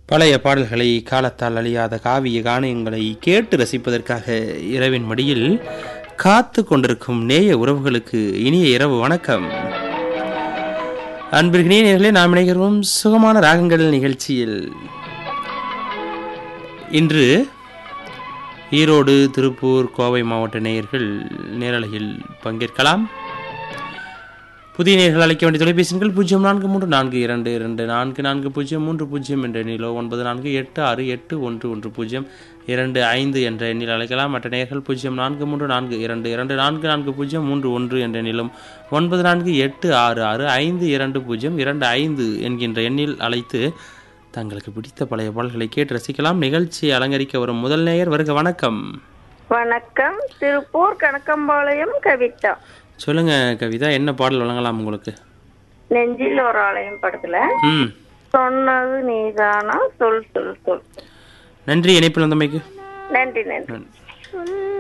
பழைய பாடல்களை காலத்தால் அழியாத காவிய கானங்களை கேட்டு ரசிப்பதற்காக இரவின் மடியில் காத்து கொண்டிருக்கும் நேய உறவுகளுக்கு இனிய இரவு வணக்கம் அன்பிற்கினிய நேர்களே நாம் இணைகிறோம் சுகமான ராகங்கள் நிகழ்ச்சியில் இன்று ஈரோடு திருப்பூர் கோவை மாவட்ட நேயர்கள் நேரலையில் பங்கேற்கலாம் புதிய நேர்கள் அழைக்க வேண்டிய தொலைபேசிகள் பூஜ்ஜியம் நான்கு மூன்று நான்கு இரண்டு இரண்டு நான்கு நான்கு பூஜ்ஜியம் மூன்று பூஜ்ஜியம் என்ற எண்ணிலோ ஒன்பது நான்கு எட்டு ஆறு எட்டு ஒன்று ஒன்று பூஜ்ஜியம் இரண்டு ஐந்து என்ற எண்ணில் அழைக்கலாம் மற்ற நேர்கள் பூஜ்ஜியம் நான்கு மூன்று நான்கு இரண்டு இரண்டு நான்கு நான்கு பூஜ்ஜியம் மூன்று ஒன்று என்ற எண்ணிலும் ஒன்பது நான்கு எட்டு ஆறு ஆறு ஐந்து இரண்டு பூஜ்ஜியம் இரண்டு ஐந்து என்கின்ற எண்ணில் அழைத்து தங்களுக்கு பிடித்த பழைய பாடல்களை கேட்டு ரசிக்கலாம் நிகழ்ச்சியை அலங்கரிக்க வரும் முதல் நேயர் வருக வணக்கம் வணக்கம் திருப்பூர் கணக்கம்பாளையம் கவிதா சொல்லுங்க கவிதா என்ன பாடல் வழங்கலாம் உங்களுக்கு நெஞ்சில் ஒரு ஆலயம் படத்துல ம் சொன்னது நீதானா சொல் சொல் சொல் நன்றி இணைப்பில் வந்தமைக்கு நன்றி நன்றி நன்றி